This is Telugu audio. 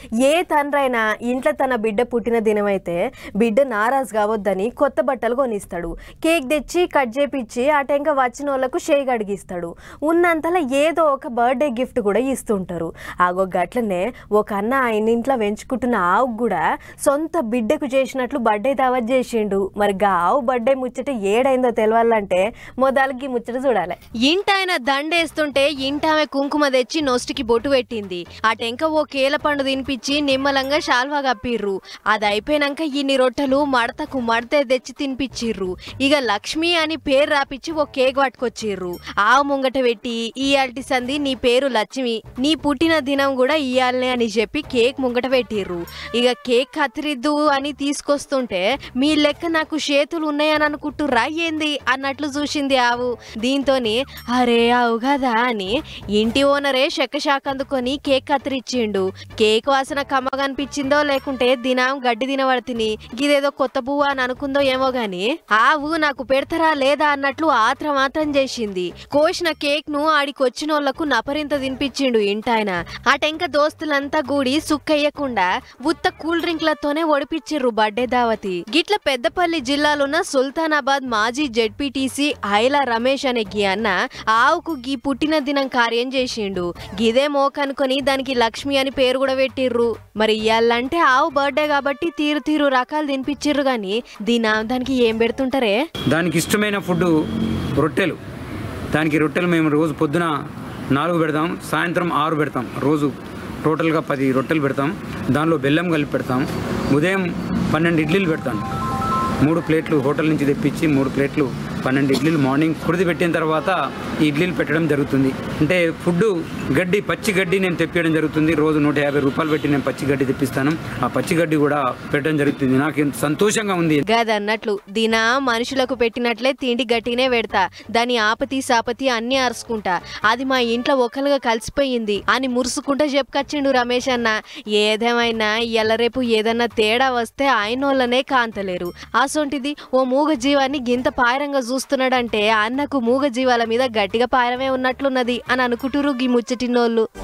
ఏ తండ్రైనా ఇంట్లో తన బిడ్డ పుట్టిన దినమైతే బిడ్డ నారాజు కావద్దని కొత్త బట్టలు కొనిస్తాడు కేక్ తెచ్చి కట్ చేపిచ్చి ఆ టెంక వచ్చిన వాళ్ళకు షేక్ అడిగిస్తాడు ఉన్నంతలో ఏదో ఒక బర్త్డే గిఫ్ట్ కూడా ఇస్తుంటారు ఆగో గట్లనే ఒక అన్న ఆయన ఇంట్లో పెంచుకుంటున్న ఆవు కూడా సొంత బిడ్డకు చేసినట్లు బర్త్డే దావత్ చేసిండు మరి గా ఆవు బర్త్డే ముచ్చట ఏడైందో తెలవాలంటే మొదలకి ముచ్చట చూడాలి ఇంట ఆయన దండేస్తుంటే ఇంట ఆమె కుంకుమ తెచ్చి నొస్టికి బొట్టు పెట్టింది ఆ టెంక ఓ కేల పండు తినిపించి నిమ్మలంగా శాల్వా కప్పిర్రు అది అయిపోయినాక ఇన్ని రొట్టెలు మడతకు మడతే తెచ్చి తినిపించిర్రు ఇక లక్ష్మి అని పేరు రాపిచ్చి ఓ కేక్ పట్టుకొచ్చిర్రు ఆవు ముంగట పెట్టి ఇయాల్టి సంది నీ పేరు లక్ష్మి నీ పుట్టిన దినం కూడా ఇయ్యాలనే అని చెప్పి కేక్ ముంగట పెట్టిర్రు ఇక కేక్ కత్తిరిద్దు అని తీసుకొస్తుంటే మీ లెక్క నాకు చేతులు ఉన్నాయని అనుకుంటుర్రా ఏంది అన్నట్లు చూసింది ఆవు దీంతోని అరే ఆవు కదా అని ఇంటి ఓనరే చెక్క శాఖ అందుకొని కేక్ కత్తిరిచ్చిండు కేక్ వాసన కమ్మగా అనిపించిందో లేకుంటే దినం గడ్డి తినబడుతుంది గిదేదో కొత్త పువ్వు అని అనుకుందో ఏమో గాని ఆవు నాకు పెడతారా లేదా అన్నట్లు ఆత్ర మాత్రం చేసింది కోసిన కేక్ ను ఆడికి వచ్చిన వాళ్ళకు నపరింత తినిపించిండు ఇంటాయన ఆ టెంక దోస్తులంతా గూడి సుక్కయ్యకుండా ఉత్త కూల్ డ్రింక్లతోనే ఒడిపిచ్చిర్రు బర్త్డే దావతి గిట్ల పెద్దపల్లి జిల్లాలోన సుల్తానాబాద్ మాజీ జెడ్పీటీసీ ఐలా రమేష్ అనే గీ అన్న ఆవుకు గీ పుట్టిన దినం కార్యం చేసిండు గిదే మోకనుకొని దానికి లక్ష్మి అని పేరు కూడా పెట్టిర్రు మరి ఇయ్యాలంటే ఆవు బర్త్డే కాబట్టి తీరు తీరు రకాలు తినిపించిర్రు గాని దీనా దానికి ఏం పెడుతుంటారే దానికి ఇష్టమైన ఫుడ్ రొట్టెలు దానికి రొట్టెలు మేము రోజు పొద్దున నాలుగు పెడతాం సాయంత్రం ఆరు పెడతాం రోజు టోటల్గా పది రొట్టెలు పెడతాం దానిలో బెల్లం కలిపి పెడతాం ఉదయం పన్నెండు ఇడ్లీలు పెడతాం మూడు ప్లేట్లు హోటల్ నుంచి తెప్పించి మూడు ప్లేట్లు పన్నెండు ఇడ్లీలు మార్నింగ్ కుడిది పెట్టిన తర్వాత ఈ ఇడ్లీలు పెట్టడం జరుగుతుంది అంటే ఫుడ్ గడ్డి పచ్చి గడ్డి నేను తెప్పించడం జరుగుతుంది రోజు నూట యాభై రూపాయలు పెట్టి నేను పచ్చి గడ్డి తెప్పిస్తాను ఆ పచ్చి గడ్డి కూడా పెట్టడం జరుగుతుంది నాకు ఎంత సంతోషంగా ఉంది గదన్నట్లు దినా మనుషులకు పెట్టినట్లే తిండి గట్టినే పెడతా దాని ఆపతి సాపతి అన్ని అరుచుకుంటా అది మా ఇంట్లో ఒకలుగా కలిసిపోయింది అని మురుసుకుంటా చెప్పుకొచ్చిండు రమేష్ అన్న ఏదేమైనా ఇయ్యాల రేపు ఏదన్నా తేడా వస్తే ఆయనోళ్ళనే కాంతలేరు అసొంటిది ఓ మూగ జీవాన్ని గింత పాయరంగా చూస్తున్నాడంటే అన్నకు మూగ జీవాల మీద గట్టిగా పాయరమే ఉన్నట్లున్నది అని అనుకుంటురు గీ ముచ్చటినోళ్ళు